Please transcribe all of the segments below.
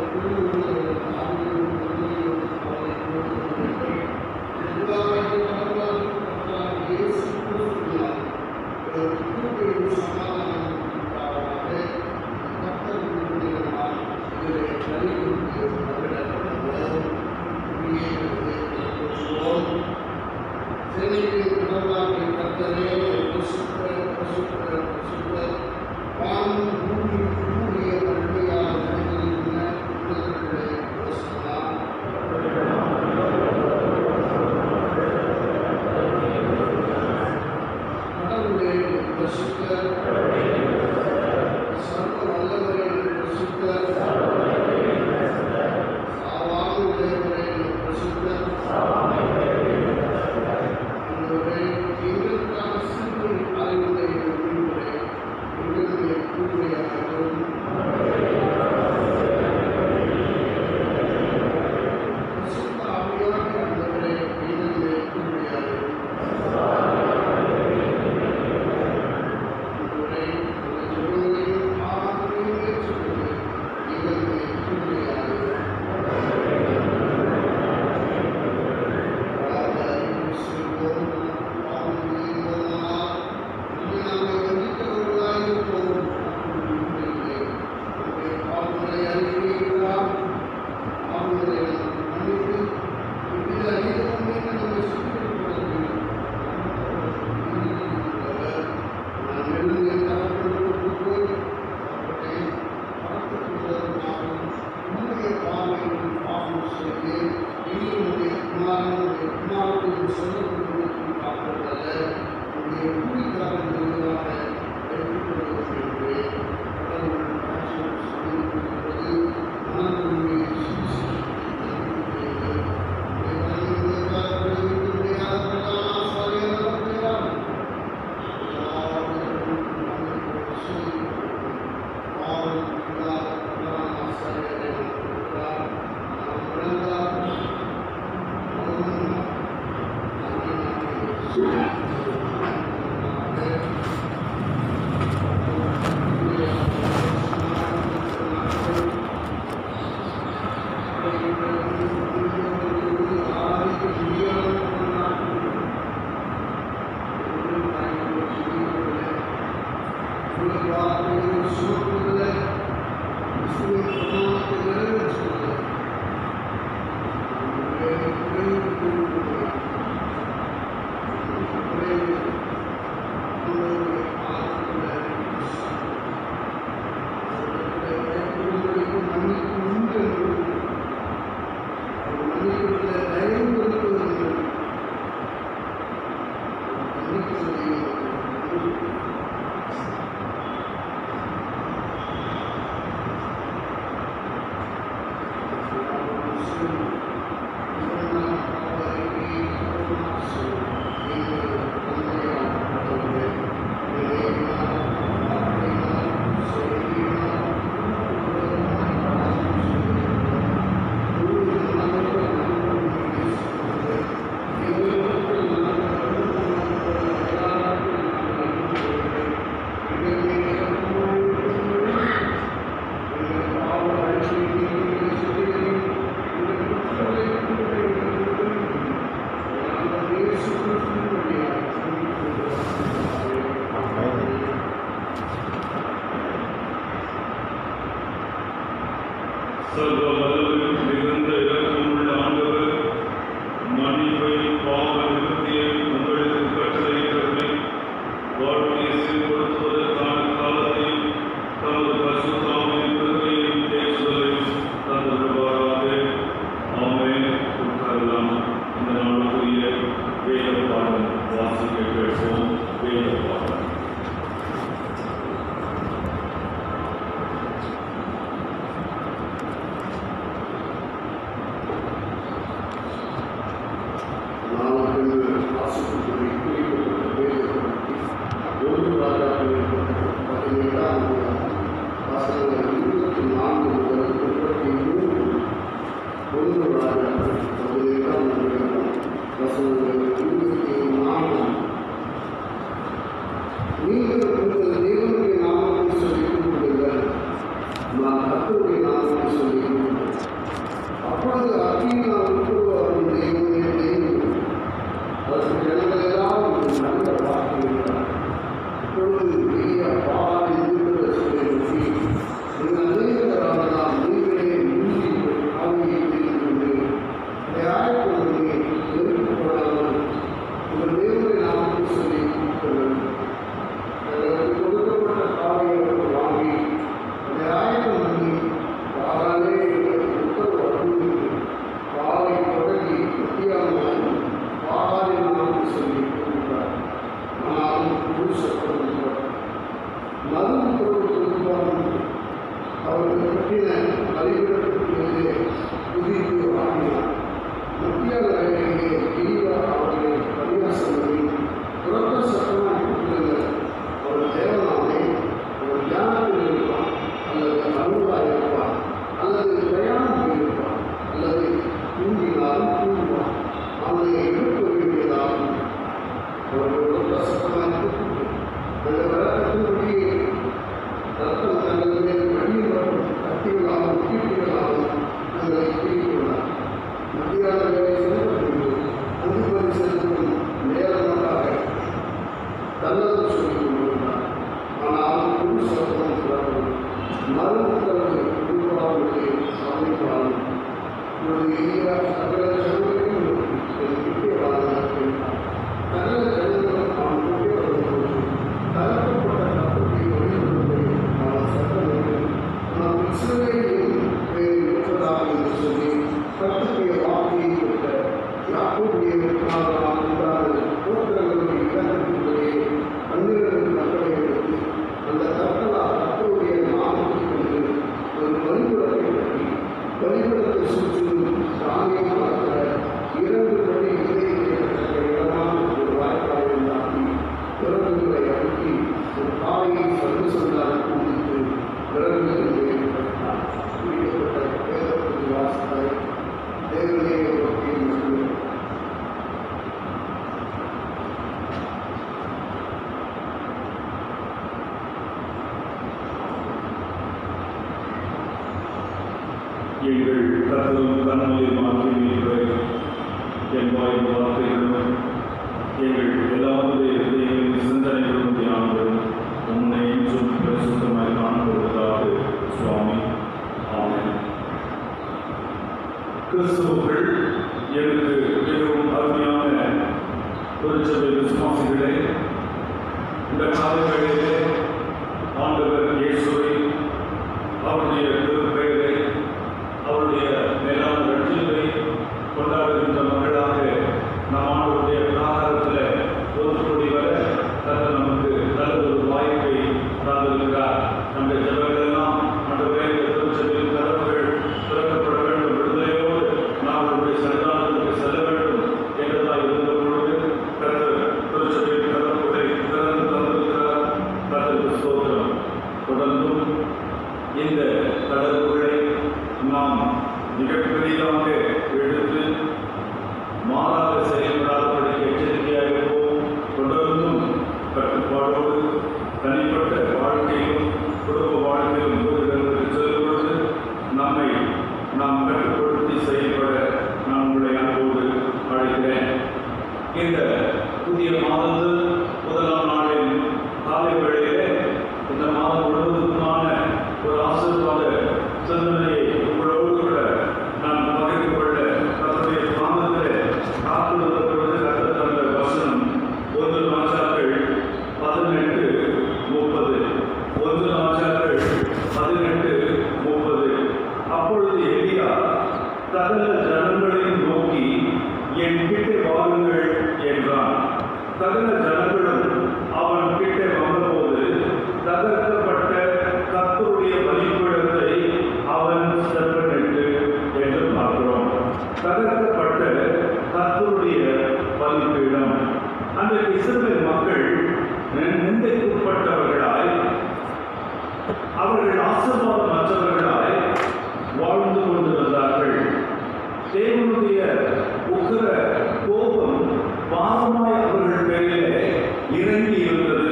சர்வ வல்லமையும் மிகுந்த இரக்கமுள்ள ஆண்டவர் மன்னிப்பை பாவ நிவர்த்தியை உங்களுக்கு கட்டளையிட்டவரை வாழ்க்கையை சீர்படுத்துவதற்கான காலத்தையும் தமது பரிசுத்தாவின் பெருமையையும் பேசுவதையும் தந்தருவாராக ஆமென் உட்காரலாம் இந்த நாளுக்குரிய வேத பாடம் வாசிக்க கேட்போம் வேத பாடம் நாமக்கல் வாசிப்புகளை குறிப்பிட்ட வேதத்திற்கு ஒன்று ராஜாக்களில் பதினேழாம் அதிகாரம் வசனங்கள் இருபத்தி நான்கு முதல் முப்பத்தி மூன்று ஒன்று ராஜாக்கள் பதினேழாம் அதிகாரம் வசனங்கள் இருபத்தி நான்கு நீங்கள் உங்கள் தேவனுடைய நாமத்தை சொல்லி கூப்பிடுங்கள் நான் கத்தருடைய நாமத்தை சொல்லி கூப்பிடுவேன் பலிபீடத்திலே குதித்து ஆடினார் மத்தியான வேலையிலே ஈவா அவர்களை பரியாசம் பண்ணி உரத்த சத்தமாய் கூப்பிடுங்க அவர் தேவனாமே அவர் தியானத்தில் இருப்பான் அல்லது அருளாக இருப்பான் அல்லது பிரயாணம் இருப்பான் அல்லது தூங்கினாலும் தூங்குவான் அவனை எழுப்ப வேண்டியதாகும் அவர்கள் உரத்த சத்தமாய் கூப்பிட்டு அந்த விளக்கத்தின்படியே ரத்தம் தங்கள் மேல் வழியில் வரும் கத்திகளாலும் கீட்டுகளாலும் தங்களை பிரித்துள்ளார் மத்தியான வேலை செலுத்தப்பட்டு அங்குபடி செலுத்தும் நேரமாக நல்லது சொல்லிக் கொண்டிருந்தார் ஆனால் புது சத்தம் பிறக்கும் மறு உத்தரவு உருவாவதை சமைப்பாலும் ஒரு இந்தியா சகல ஜனங்களையும் நோக்கி என் கிட்டே வாழ்ந்தார் என்றார் சகல ஜனங்களும் அவன் கிட்டே வரும்போது தகர்க்கப்பட்ட கப்பலை வழிபடுவதை அவன் சட்டமிட்டு நாம் இஸ்ரவேலின் பேரில் பெற்றதாக என்று சொல்லி கர்த்தருடைய வார்த்தையை பெற்ற யாக்கோபுடைய முற்காலமாக உண்டான கோத்திரங்களுடைய இடத்திற்குள்ளே பன்னிரண்டு கட்டளை எடுத்து அந்த கட்டளா கர்த்தருடைய நாமத்தை கொண்டு ஒரு பலிபடத்தை கட்டி பலிபடத்தை சுற்றிலும் தானியம் வளர்க்கிற இரண்டு படி இதயத்தை கட்ட இடமான ஒரு வாய்ப்பாக உண்டாக்கி விறகுகளை அடுக்கி ஒரு காலையை சந்து சொல்லால் கூடித்து விறகுகளை கட்டினார் பிடிக்கப்பட்ட வேதத்தின் வாசலை தேவனே பற்றி மட்டுமே எங்கள் கத்தரும் கண்ணலை மாற்றினீர்கள் என்பாய் வார்த்தைகளும் எங்கள் எல்லாருடைய இதயங்களின் சிந்தனைகளும் தியானங்களும் உன்னை இன்றும் பரிசுத்தமாய் காணப்படுவதாக சுவாமி ஆமென் கிறிஸ்துவுக்குள் எனக்கு மிகவும் அருமையான திருச்சபை விசுவாசிகளே இந்த காலங்களிலே ஆண்டவர் இயேசுவை அவருடைய திருப்பெயரை அவருடைய மேலான வெற்றியை கொண்டாடுகின்ற மக்களாக நம் ஆண்டவருடைய பிராகாரத்தில் ஒத்துக்கூடி வர கர்த்தர் நமக்கு நல்ல ஒரு வாய்ப்பை தந்திருக்கிறார் நம்முடைய ஜபங்களெல்லாம் ஆண்டவரே இந்த திருச்சபையின் கதவுகள் திறக்கப்பட வேண்டும் விடுதலையோடு நாம் அவருடைய சன்னிதானத்துக்கு செல்ல வேண்டும் என்றதாக இருந்த பொழுது கர்த்தர் திருச்சபையின் கதவுகளை திறந்து தந்திருக்கிறார் கர்த்தருக்கு ஸ்தோத்திரம் தொடர்ந்தும் இந்த கதவுகளை நாம் மிகப்பெரிதாக எடுத்து மாறாக செயல்படாதபடி எச்சரிக்கையாக இருப்போம் தொடர்ந்தும் கட்டுப்பாடோடு தனிப்பட்ட வாழ்க்கையிலும் குடும்ப வாழ்க்கையிலும் போதுகளுக்கு செல்லும் பொழுது நம்மை நாம் கட்டுப்படுத்தி செயல்பட நான் உங்களை அன்போடு அழைக்கிறேன் இந்த புதிய மாதத்தில் முதலாம் நாளின் காலை வேளையிலே இந்த மாதம் முழுவதுமான ஒரு ஆசீர்வாத சிந்தனையை உங்களோடு கூட நான் பகிர்ந்து கொள்ள தன்னுடைய மாதத்திலே காத்துள்ள பொழுது கற்று தந்த வசனம் ஒன்று மாசாக்கள் பதினெட்டு முப்பது ஒன்று மாசாக்கள் பதினெட்டு முப்பது அப்பொழுது எலியா சகல ஜனங்களையும் நோக்கி என் கிட்டே வாருங்கள் என்றான் சகல ஜனங்களும் அவன் கிட்டே வந்தபோது தகர்க்கப்பட்ட கர்த்தருடைய பலிபீடத்தை அவன் செப்பனிட்டு என்று பார்க்கிறோம் தகர்க்கப்பட்ட கர்த்தருடைய பலிபீடம் அன்றைக்கு இஸ்ரவேல் மக்கள் நிந்தைக்குட்பட்டவர்களாய் அவர்கள் ஆசீர்வாதமற்றவர்களாய் வாழ்ந்து கொண்டிருந்தார்கள் தேவனுடைய உக்கிர கோபம் பாவமாய் அவர்கள் பேரிலே இறங்கி இருந்தது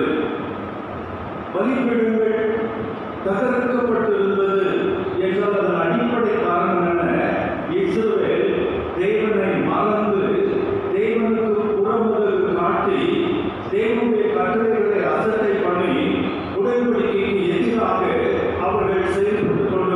பலிபீடங்கள் தகர்க்கப்பட்டிருந்தது என்றால் அதன் அடிப்படை காரணம் என்ன இஸ்ரவேல் தேவனை மறந்து தேவனுக்கு புறமுதல் காட்டி தேவனுடைய கட்டளைகளை அசட்டை பண்ணி உடன்படிக்கைக்கு எதிராக அவர்கள் செயல்பட்டுக் கொண்டு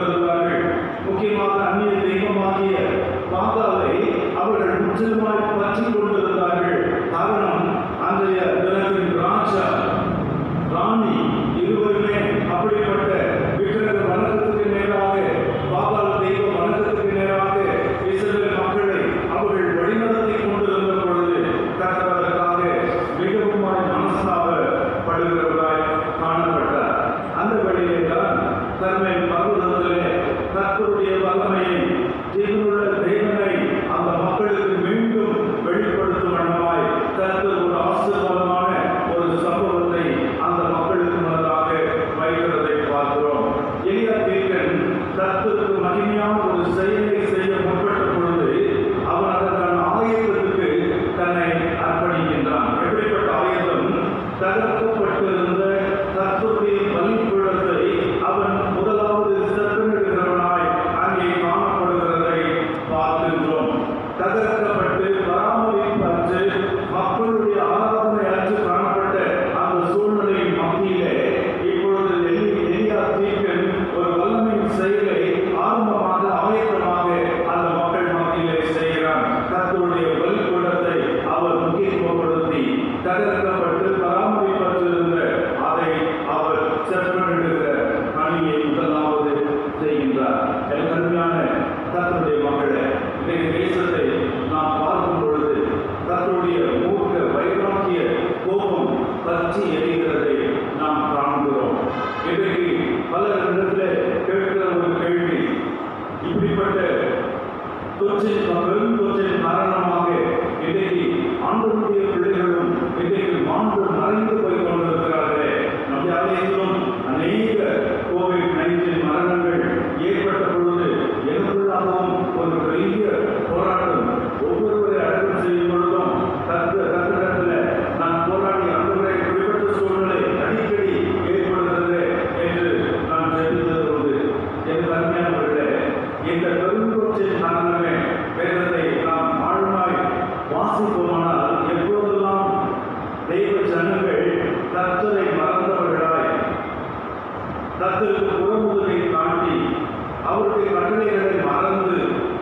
என் அருமையான கர்த்தருடைய மகளே இன்றைக்கு தேசத்தை நாம் பார்க்கும் பொழுது கர்த்தருடைய மூர்க்க வைராக்கிய கோபம் பற்றி எரிகிறதை நாம் காண்கிறோம் இன்றைக்கு பல இடத்துல கேட்கிற ஒரு கேள்வி இப்படிப்பட்ட தொற்றின் பெரும் தொற்றின் காரணமாக இன்றைக்கு ஆண்டவருடைய பிள்ளைகளும் இன்றைக்கு மாண்டு மறைந்து போய் கொண்டிருக்கிறார்களே நம்முடைய ஆலயத்திலும் அநேக கோவிட் நைன்டீன் மரணங்கள் ஏற்பட்ட பொழுது எனக்குள்ளாகவும் ஒரு பெரிய போராட்டம் ஒவ்வொருவரை அடக்கம் செய்யும் பொழுதும் கத்த கத்திரத்தில் நான் போராடி ஆண்டவரை குறிப்பிட்ட சூழ்நிலை அடிக்கடி ஏற்படுகிறது என்று நான் தெரிவித்தது உண்டு என் அருமையானவர்களே இந்த பெருந்தொற்றின் காரணமே வேதத்தை நாம் ஆழ்வாய் வாசிப்போமானால் எப்பொழுதெல்லாம் தெய்வ ஜனங்கள் கர்த்தரை மறந்தவர்களாய் கர்த்தருக்கு புறமுதுகை காட்டி அவருடைய கட்டளைகளை மறந்து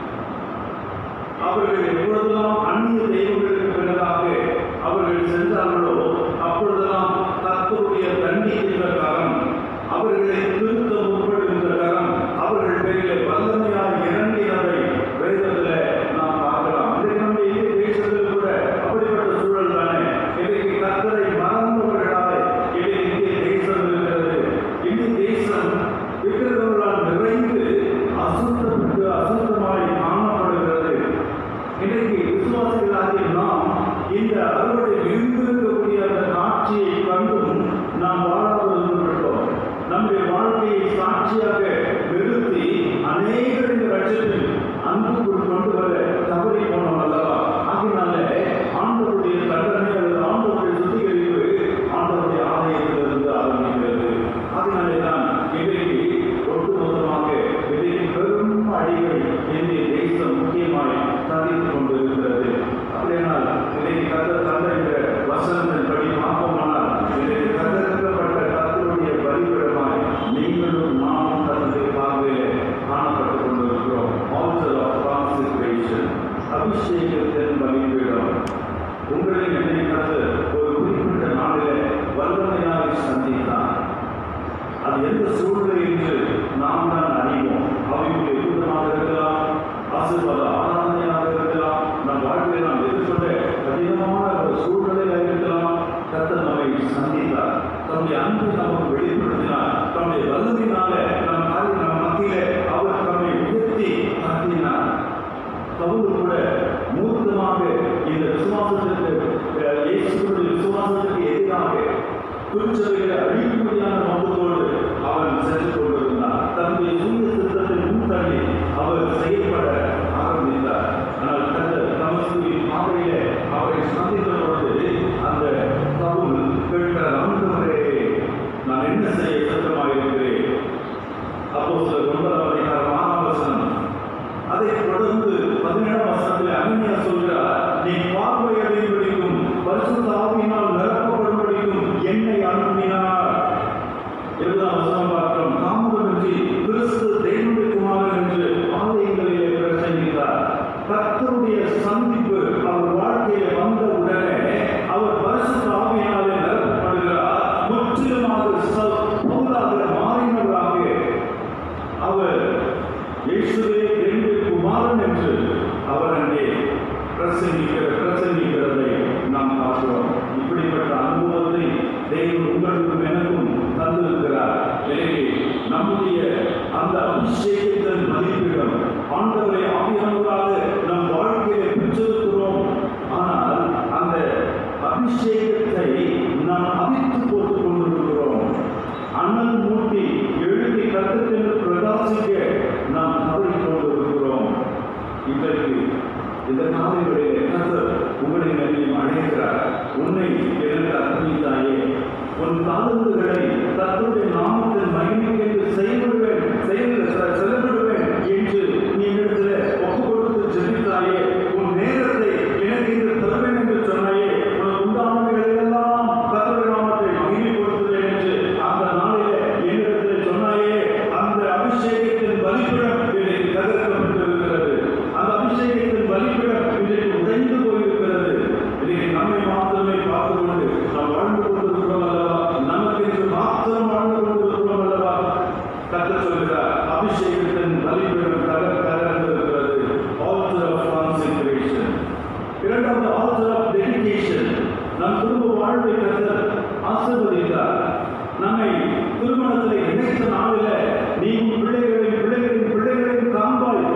அவர்கள் எப்பொழுதெல்லாம் அந்நிய தெய்வங்களுக்கு பின்னதாக அவர்கள் சென்றார்களோ அப்பொழுதெல்லாம் கர்த்தருடைய தண்டிக்கின்ற காலம் அவர்களை திருத்த முற்படுகின்ற காலம் அவர்கள் பேரிலே வல்லமையால் இறங்கினதை வேதத்தில் நாம் பார்க்கலாம் இன்றைக்கு நம்ம இந்திய தேசத்தில் கூட அப்படிப்பட்ட சூழல் தானே இன்றைக்கு கர்த்தரை மறந்தவர்களாய் இன்றைக்கு இந்திய தேசம் இருக்கிறது இந்திய தேசம் விக்கிரகங்களால் நிறைந்து அசுத்தப்பட்டு அசுத்தமாய் காணப்படுகிறது இன்றைக்கு விசுவாசிகளாகிய நாம் இந்த அறுவடை விரும்பிருக்கக்கூடிய அந்த காட்சியை கண்டும் நாம் வாழாமல் விட்டோம் நம்முடைய வாழ்க்கையை சாட்சியாக நிறுத்தி அநேகர் இந்த லட்சத்தில் அன்புக்குள் கொண்டு வர தவறி போனோம் அல்லவா ஆகினால ஆண்டவருடைய தண்டனை அல்லது ஆண்டவருடைய சுத்திகரிப்பு ஆண்டவருடைய ஆலயத்திலிருந்து ஆரம்பிக்கிறது அதனாலே தான் இன்றைக்கு ஒட்டுமொத்தமாக இன்றைக்கு பெரும் அடிகள் இந்திய தேசம் முக்கியமாய் சந்தித்துக் கொண்டிருக்கிறது அப்படியானால் இன்றைக்கு கத்த தந்தைங்கிற வசனத்தின் படி பார்ப்போமானால் இன்றைக்கு கத்தப்பட்ட கத்தருடைய பலிபிடமாய் நீங்களும் நானும் கத்தருடைய பார்வையிலே காணப்பட்டுக் கொண்டிருக்கிறோம் ஆல்டர் ஆஃப் கான்சென்ட்ரேஷன் அபிஷேகத்தின் பலிபீடம் உங்களின் என்னை கத்து ஒரு குறிப்பிட்ட நாளிலே வல்லமையாக சந்தித்தார் அது எந்த சூழ்நிலை என்று நாம் தான் அறிவோம் அவையுடைய கூட்டமாக இருக்கலாம் ஆசீர்வாத ஆராதனையாக இருக்கலாம் நம் வாழ்க்கையில் நாம் எதிர்கொண்ட கடினமான ஒரு சூழ்நிலையாக இருக்கலாம் கர்த்தர் நம்மை சந்தித்தார் தம்முடைய அன்பை நமக்கு வெளிப்படுத்தினார் தம்முடைய வல்லமையினால நம் காரி நம் மத்தியிலே அவர் தம்மை உயர்த்தி காட்டினார் பவுல் கூட மூர்க்கமாக இந்த விசுவாசத்திற்கு அஹ், இயேசுவினுடைய விசுவாசத்திற்கு எதிராக திருச்சபைகளை அழிக்கும்படியான நோக்கத்தோடு அவன் சென்று கொண்டிருந்தார் தன்னுடைய சுய சித்தத்தை முன்தள்ளி அவர் செயல்பட ஆரம்பித்தார் ஆனால் கர்த்தர் தமஸ்குவின் பாதையிலே அவரை சந்தித்த பொழுது அந்த பவுல் கேட்கிற ஆண்டவரே நான் என்ன செய்ய சித்தமாயிருக்கிறேன் அப்போ சில ஒன்பதாம் அதிகாரம் ஆறாம் வசனம் அதை தொடர்ந்து பதினேழாம் வசனத்தில் அனனியா சொல்கிறார் நீ பார்வையடையும்படிக்கும் பரிசுத்த ஆவியினால் நிரப்பப்படும்படிக்கும் என்னை அனுப்பினார் இருபதாம் வசனம் பார்க்கிறோம் தாமதமின்றி கிறிஸ்து தேவனுடைய குமாரன் என்று ஆலயங்களிலே பிரசங்கித்தார் கர்த்தருடைய சந்திப்பு அவர் வாழ்க்கையில வந்த உடனே அவர் பரிசுத்த ஆவியினாலே நிரப்பப்படுகிறார் முற்றிலுமாக ச- பவுலாக மாறினவராக அவர் இயேசுவே தேவனுடைய குமாரன் என்று அவர் அங்கே பிரசங்கிக்கிற பிரசங்கிக்கிறதை நாம் பார்க்கிறோம் இப்படிப்பட்ட அனுபவத்தை தேவன் உங்களுக்கும் எனக்கும் தந்திருக்கிறார் எனவே நம்முடைய அந்த அபிஷேகத்தின் மதிப்பிடம் ஆண்டவரை ஆவியானவராக நம் வாழ்க்கையை பெற்றிருக்கிறோம் ஆனால் அந்த அபிஷேகத்தை நாம் அவித்து போட்டுக் கொண்டிருக்கிறோம் அண்ணல் மூட்டி எழுதி கருத்துக்கென்று பிரகாசிக்க நாம் தவறிக் கொண்டிருக்கிறோம் இன்றைக்கு இந்த காலையிலே கர்த்தர் உங்களை என்னையும் அழைக்கிறார் உன்னை எனக்கு அர்ப்பணித்தாயே உன் தாழ்வுகளை கர்த்தருடைய நாமத்தின் மகிமைக்கென்று செயல்படுவேன் செயல் செலவிடுவேன் என்று நீ இடத்துல ஒப்பு கொடுத்து ஜெபித்தாயே உன் நேரத்தை எனக்கு இந்த தருவேன் என்று சொன்னாயே உனக்கு உண்டானவைகளை எல்லாம் கர்த்தருடைய நாமத்தை மகிமைப்படுத்துவேன் என்று அந்த நாளிலே என்னிடத்தில் சொன்னாயே அந்த அபிஷேகத்தின் பலிப்பிடம் இன்றைக்கு தகர்க்கப்பட்டிருக்கிறது அந்த அபிஷேகத்தின் பலிப்பிடம் இன்றைக்கு உடைந்து போயிருக்கிறது இன்றைக்கு நம்மை மாத்திரமே பார்த்து கொண்டு நாம் வாழ்ந்து கொண்டிருக்கிறோம் அல்லவா நமக்கு என்று மாத்திரம் வாழ்ந்து கொண்டிருக்கிறோம் அல்லவா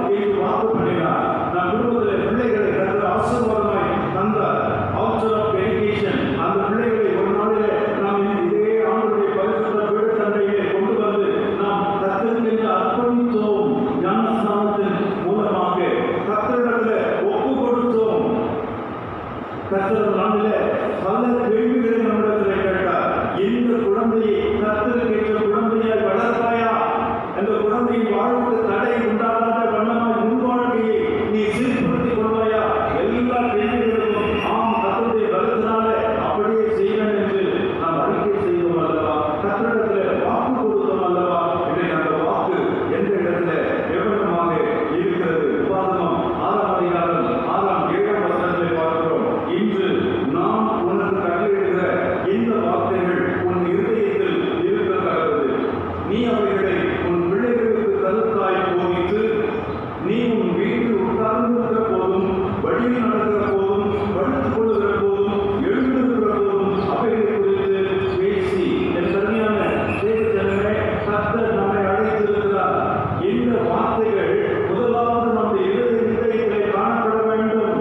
என்று வாக்கு பண்ணினார் நம் குடும்பத்தில் பிள்ளைகளை கற்று ஆசீர்வாதமாய் தந்தார் அவுட்டர் ஆஃப் எஜுகேஷன் அந்த பிள்ளைகளை ஒரு நாளிலே நாம் இதே ஆண்டுடைய பரிசுத்த பீடத்தண்டையிலே கொண்டு வந்து நாம் கத்திருக்கின்ற அர்ப்பணித்தோம் ஞானஸ்நானத்தின் மூலமாக கத்தரிடத்தில் ஒப்பு கொடுத்தோம் கத்தர் நாளிலே பல கேள்விகளை நம்மிடத்தில் கேட்டார் இந்த குழந்தையை கத்தருக்கு ஏற்ற குழந்தையாய் வளர்ப்பாயா அந்த குழந்தையின் வாழ்வுக்கு தடை உண்டாகாத வண்ணமாய் முன் வாழ்க்கையை நீ சீர்படுத்திக் கொள்வாயா எல்லா கேள்விகளுக்கும் ஆம் கத்தருடைய பலத்தினாலே அப்படியே செய்வேன் என்று நாம் அறிக்கை செய்தோம் அல்லவா கத்தரிடத்தில் வாக்கு கொடுத்தோம் அல்லவா இன்றைக்கு அந்த வாக்கு எந்த இடத்துல எவ்வளமாக இருக்கிறது உபாதனம் ஆறாம் அதிகாரம் ஆறாம் ஏழாம் வசனத்தை பார்க்கிறோம் இன்று நாம் உனக்கு கட்டளையிடுகிற இந்த வார்த்தைகள் உன் இருதயத்தில் இருக்கத்தக்கது நீ அவைகளை உன் பிள்ளைகளுக்கு கருத்தாய் போதித்து நீ உன் வீட்டில் உட்கார்ந்திருக்கிற போதும் வழியில் நடக்கிற போதும் படுத்துக் கொள்ளுகிற போதும் எழுந்திருக்கிற போதும் அவைகளை குறித்து பேசி என் சரியான தேவஜனமே கர்த்தர் நம்மை அழைத்திருக்கிறார் இந்த வார்த்தைகள் முதலாவது நம்முடைய இருதய இதயத்திலே காணப்பட வேண்டும்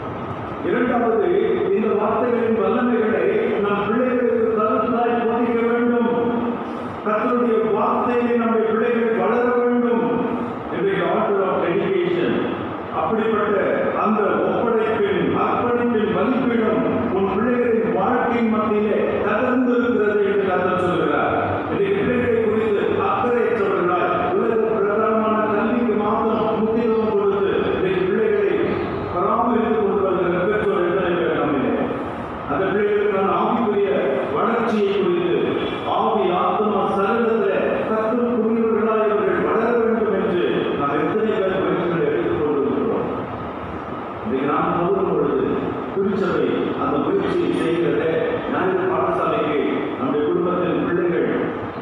இரண்டாவது இந்த வார்த்தைகளின் வல்லமைகளை நம் பிள்ளைகளுக்கு கருத்தாய் போதிக்க வேண்டும் கர்த்தருடைய வார்த்தையிலே நம்முடைய பிள்ளைகள் வளர வேண்டும் இன்றைக்கு ஆர்டர் ஆஃப் எஜுகேஷன் அப்படிப்பட்ட அந்த ஒப்படைப்பின் அர்ப்பணிப்பின் மதிப்பீடம் உன் பிள்ளைகளின் வாழ்க்கையின் மத்தியிலே கலந்து இருக்கிறது என்று கர்த்தர் சொல்கிறார் இன்றைக்கு பிள்ளைகளை குறித்து அக்கறையற்றவர்களாய் உலக பிரகாரமான கல்விக்கு மாத்திரம் முக்கியத்துவம் கொடுத்து இன்றைக்கு பிள்ளைகளை பராமரித்துக் கொண்டு வருகிற பெற்றோர் எத்தனை பேர் நம்மிலே அந்த பிள்ளைகளுக்கான ஆவிக்குரிய வளர்ச்சியை குறித்து ஆவி ஆத்மா சரீரத்தில் கற்றுக்குரியவர்களாய் அவர்கள் வளர வேண்டும் என்று நாம் எத்தனை பேர் முயற்சிகளை எடுத்துக் கொண்டிருக்கிறோம் இன்றைக்கு நாம் பகிரும் பொழுது திருச்சபை அந்த முயற்சியை செய்கிறதே ஞாயிறு பாடசாலைக்கு நம்முடைய குடும்பத்தின் பிள்ளைகள்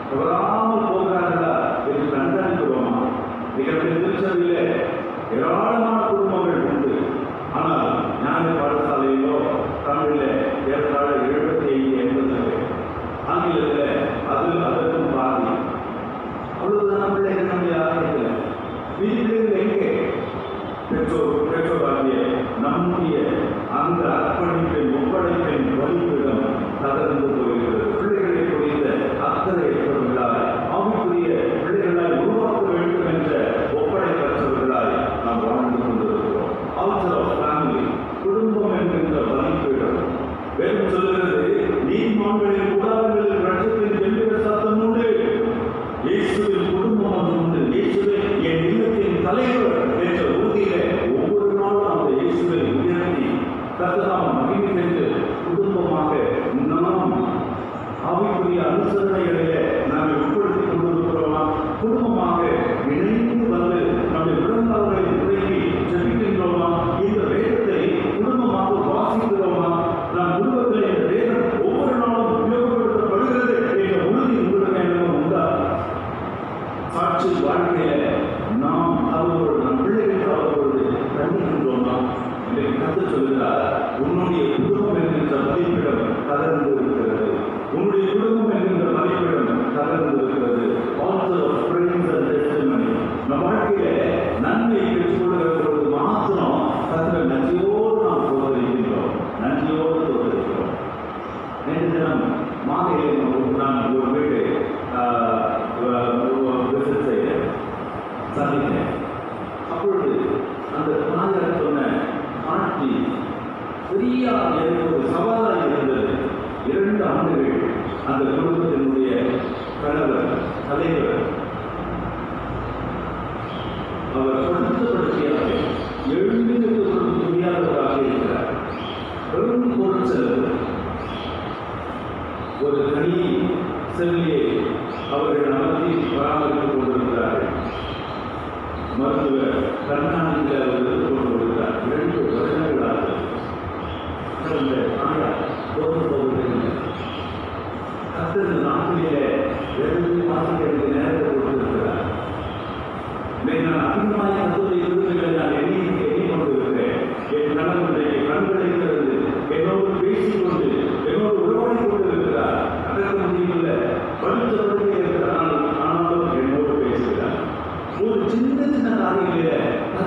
தவறாமல் போகிறார்களா என்று கண்காணிக்கிறோமா மிகப்பெரிய திருச்சபையிலே ஏராளமான குடும்பங்கள் உண்டு ஆனால் ஞாயிறு பாடசாலையிலோ தமிழில் ஏறத்தாழ எழுபத்தி ஐந்து எண்பது பேர் ஆங்கிலத்தில் அது அதற்கும் பாதி அவ்வளவுதான் பிள்ளைகள் நம்ம யாரும் இல்லை மீதி பிள்ளைகள் எங்கே பெற்றோர் பெற்றோராகிய நம்முடைய அந்த அர்ப்பணிப்பின் ஒப்படைப்பின் வலிப்பிடம் தகர்ந்து போகிறது பிள்ளைகளை குறித்த அக்கறையற்றவர்களாய் ஆவிக்குரிய பிள்ளைகளாய் உருவாக்க வேண்டும் என்ற ஒப்படைப்பற்றவர்களாய் நாம் வாழ்ந்து கொண்டிருக்கிறோம் அவுட்டர் ஆஃப் ஃபேமிலி குடும்பம் என்கின்ற வலிப்பிடம் வேதம் சொல்லுகிறது நீதிமான்களின் கூடாரங்களில் ரட்சத்தின் என்கிற சத்தம் உண்டு இயேசுவின் குடும்பம் ஒன்று உண்டு இயேசுவே என் இல்லத்தின் தலைவர் என்ற உறுதியிலே ஒவ்வொரு நாளும் அந்த இயேசுவை உயர்த்தி கத்ததாம் மகிமை சென்று குடும்பமாக நாம் ஆவிக்குரிய அனுசரணைகளிலே நாங்கள் உட்படுத்திக் கொண்டிருக்கிறோமா குடும்பமாக இணைந்து வந்து நம்முடைய உடன்பாடுகளை முறைக்கு ஜெபிக்கின்றோமா இந்த வேதத்தை குடும்பமாக வாசிக்கிறோமா நம் குடும்பத்தில் இந்த வேதம் ஒவ்வொரு நாளும் உபயோகப்படுத்தப்படுகிறது என்ற உறுதி உங்களுக்கு என்ன உண்டா சாட்சி வாழ்க்கையில நாம் அவர்களோடு நம் பிள்ளைகளுக்கு அவர்களோடு கண்டிக்கின்றோமா இன்றைக்கு கத்து சொல்கிறார் உன்னுடைய குடும்பம் என்கின்ற மதிப்பிடம் கலந்து இருக்கிறது உன்னுடைய குடும்பம் என்கின்ற மதிப்பிடம் கலந்து இருக்கிறது ஆல்சோ ஃப்ரெண்ட்ஸ் அண்ட் டெஸ்டிமனி நம் வாழ்க்கையில நன்மை பெற்றுக்கொள்கிற பொழுது மாத்திரம் கத்திர நன்றியோடு நாம் தோதரிக்கின்றோம் நன்றியோடு தோதரிக்கிறோம் நேற்று தினம் மாலையிலே நான் நான் ஒரு வீடு விசிட் செய்த சந்தித்தேன் அப்பொழுது அந்த தாயார் சொன்ன பாட்டி பெரிய எனக்கு ஒரு சவாலாக இருந்தது இரண்டு ஆண்டுகள் அந்த குடும்பத்தினுடைய கணவர் தலைவர் அவர் படுத்த படுக்கையாக எழுந்து நிற்க முடியாதவராக இருக்கிறார் பெரும் பொருள் செலவு ஒரு தனி செல்லியை அவர்கள் அமர்த்தி பராமரித்துக் கொண்டிருக்கிறார்கள் மருத்துவர் கருணாநிதியில் அவர் இருந்து கொண்டு வருகிறார் இரண்டு வருடங்களாக கடந்த தாயார் போது போவதில்லை கத்தது நாட்டிலே இரண்டு மாதங்களுக்கு நேரத்தை கொடுத்திருக்கிறார் இன்றைக்கு நான் அதிகமாக கத்தோடைய விருதுகளை நான் எண்ணி எண்ணிக்கொண்டிருக்கிறேன் என் கணவனுடைய கண்களை திறந்து என்னோடு பேசிக்கொண்டு என்னோடு உறவாடி கொண்டிருக்கிறார் அடக்க முடியவில்லை படுத்தவர்களே இருக்கிறார் ஆனாலும் என்னோடு பேசுகிறார் ஒரு சின்ன சின்ன காரியங்களில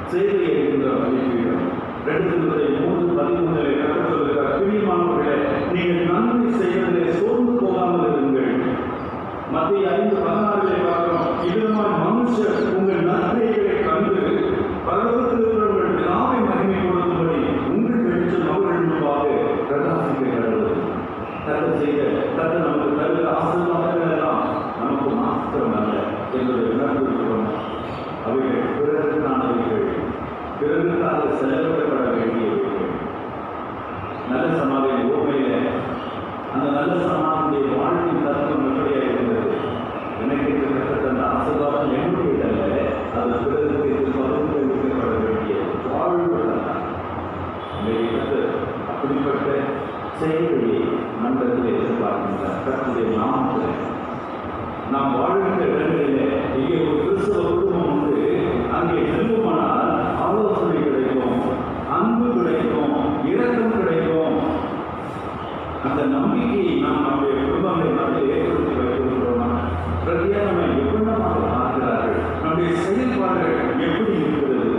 சேவை என்கின்ற பலிபீடம் ரெண்டு திருத்தை மூன்று பதிமூன்றிலே கற்றுக் சொல்கிறார் பிரியமானவர்களே நீங்கள் நன்மை செய்வதிலே சோர்ந்து போகாமல் இருங்கள் மத்திய ஐந்து பதினாறிலே பார்க்கிறோம் இதுமாய் மனுஷர் உங்கள் நன்மைகளை கண்டு பரலோகத்தில் இருக்கிறவர்கள் பிதாவை மகிமை கொடுக்கும்படி உங்கள் வெளிச்சம் அவர்கள் முன்பாக பிரகாசிக்க கடவுள் கருத்து செய்த கருத்து நமக்கு தருகிற ஆசீர்வாதங்கள் எல்லாம் நமக்கு மாத்திரம் அல்ல என்பதை உணர்ந்திருக்கிறோம் அவைகள் பிறருக்கானவைகள் பிறருக்காக செலவிடப்பட வேண்டியவைகள் நல்ல சமாதியின் ஓமையில அந்த நல்ல சமாதியுடைய வாழ்வின் தத்துவம் எப்படியா இருந்தது எனக்கு கிட்டத்தட்ட அந்த ஆசீர்வாதம் என்னுடையதல்ல அது பிறருக்கு பகிர்ந்து வைக்கப்பட வேண்டிய வாழ்வு தான் இன்றைக்கு அப்படிப்பட்ட செயல்களை மன்றத்தில் எதிர்பார்க்கின்றார் கற்றுடைய நாமத்தில் நாம் வாழ்கின்ற இடங்களிலே இங்கே ஒரு கிறிஸ்தவ குடும்பம் உண்டு அங்கே செல்லுமானால் ஆலோசனை கிடைக்கும் அன்பு கிடைக்கும் இரக்கம் கிடைக்கும் அந்த நம்பிக்கையை நாம் நம்முடைய குடும்பங்களை மத்தியில் ஏற்படுத்தி வைத்திருக்கிறோமா பிரத்தியாகமாக எப்படிமாக பார்க்கிறார்கள் நம்முடைய செயல்பாடுகள் எப்படி இருக்கிறது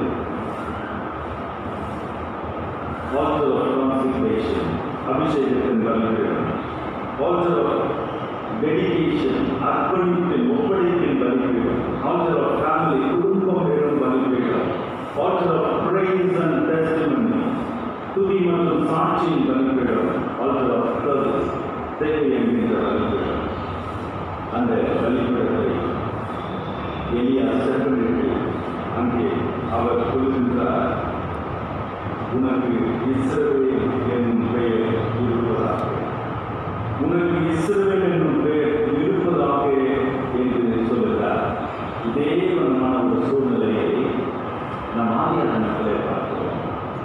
altar of consecration, அபிஷேகத்தின் வலிமைகள் altar of dedication, அர்ப்பணிப்பின் ஒப்படைப்பின் வலிமைகள் altar of family, குடும்பம் பெறும் வலிமைகள் altar of praise and testimony, துதி மற்றும் சாட்சியின் வலிமைகள் altar of service, தேவை என்கின்ற வலிமைகள் அந்த வலிமைகளை எளிய செப்பனிட்டு அங்கே அவர் சொல்கின்றார் உனக்கு இஸ்ரவேல் என்னும் பெயர் இருப்பதாக உனக்கு இஸ்ரவேல் என்னும் பெயர் இருப்பதாக என்று சொல்லுகிறார் இதே விதமான ஒரு சூழ்நிலையை நம் ஆதியாகமத்திலே பார்க்கிறோம்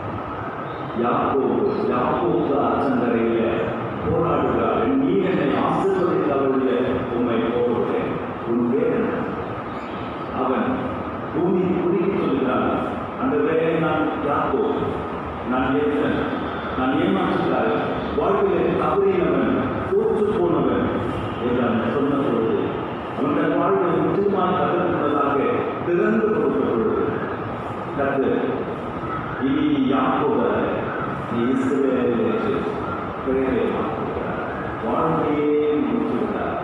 யாக்கோபு யாக்கோபு அச்சந்தரையில போராடுகிறார் நீ என்னை ஆசீர்வதித்தவருடைய உண்மை போடுகிறேன் உன் பேர் என்ன? அவன் பூமி குறுகி சொல்கிறான் அந்த வேலை நான் யாக்கோ நான் ஏற்றன் நான் ஏமாற்றுகிறார் வாழ்க்கையிலே தவறினவன் தோற்று போனவன் என்று அவன் சொன்ன பொழுது அவனுடைய வாழ்வை முற்றிலுமாக தகர்ந்ததாக திறந்து கொடுத்த பொழுது கத்து இனி யாக்கோவ நீ இஸ்ரவேல் என்று பெயரை மாற்றுகிறார் வாழ்க்கையே முடிச்சுவிட்டார்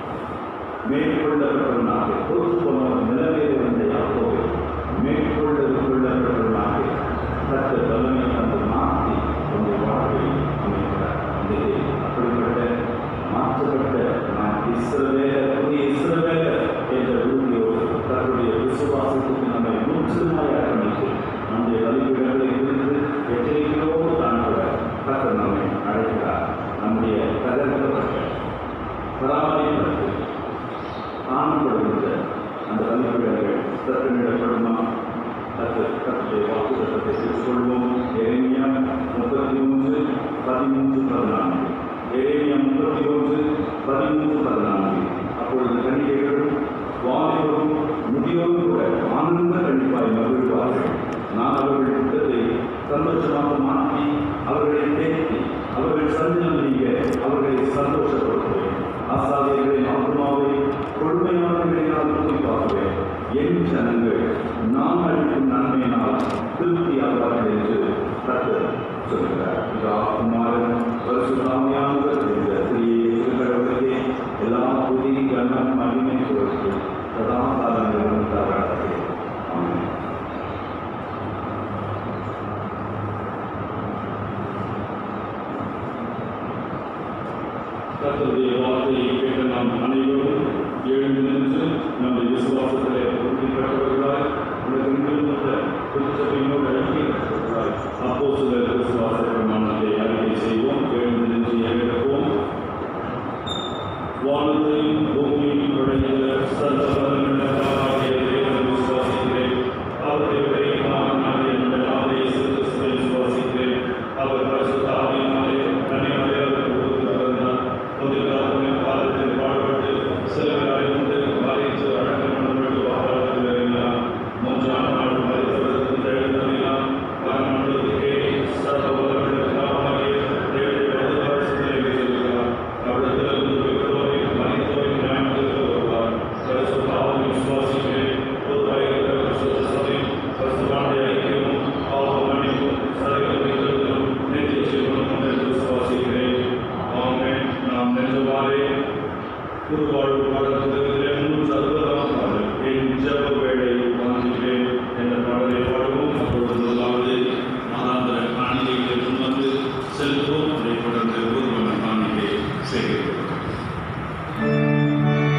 மேற்கொள்ளப்பட்டவனாக தோற்று போனவன் நிலவில் இருந்த யாக்கோவை மேற்கொள்ள கொள்ளப்பட்டவனாக சற்று தலைமை தந்து மாற்றி உங்கள் வாழ்வை அமைக்கிறார் இது அப்படிப்பட்ட மாற்றப்பட்ட நான் இஸ்ரவேல புதிய இஸ்ரவேல என்ற உறுதியோடு தன்னுடைய விசுவாசத்துக்கு நம்மை முற்றிலுமாய் அர்ப்பணித்து நம்முடைய வழிபீடங்களை குறித்து எச்சரிக்கையோடு காண்பட கர்த்தர் நம்மை அழைக்கிறார் நம்முடைய தகர்க்கப்பட்ட பராமரிப்பதற்கு காணப்படுகின்ற அந்த வழிபீடங்கள் சத்தமிடப்படுமா அது கருத்தை வாக்கு சட்டத்தை பெற்றுக்கொள்வோம் எரேமியா முப்பத்தி மூன்று பதிமூன்று பதினான்கு எரேமியா முப்பத்தி ஒன்று பதிமூன்று பதினான்கு அப்பொழுது கன்னிகைகளும் வாலிபரும் முதியோரும் கூட ஆனந்த கண்டிப்பாய் மகிழ்வார்கள் நான் அவர்கள் திட்டத்தை சந்தோஷமாக மாற்றி அவர்களை தேற்றி அவர்கள் சஞ்சலம் நீங்க அவர்களை சந்தோஷப்படுத்துவேன் ஆசாரியர்களின் ஆத்மாவை கொடுமையானவர்களினால் குறிப்பாகவே என் ஜனங்கள் நான் அளிக்கும் நன்மையினால் திருப்தி ஆவார்கள் என்று கர்த்தர் சொல்கிறார் இதா குமாரன் பரிசுத்தாமியானவர் என்ற ஸ்ரீ கடவுளுக்கே எல்லா புதி கனம் மகிமை கொடுத்து சதா காலங்களும் தாராட்டே ஆமென் கர்த்தருடைய வார்த்தையை கேட்ட நாம் அனைவரும் எழுந்து நின்று நம்முடைய விசுவாசத்திலே உறுதிப்பட்டவர்களாய் உலகெங்கிலும் உள்ள திருச்சபை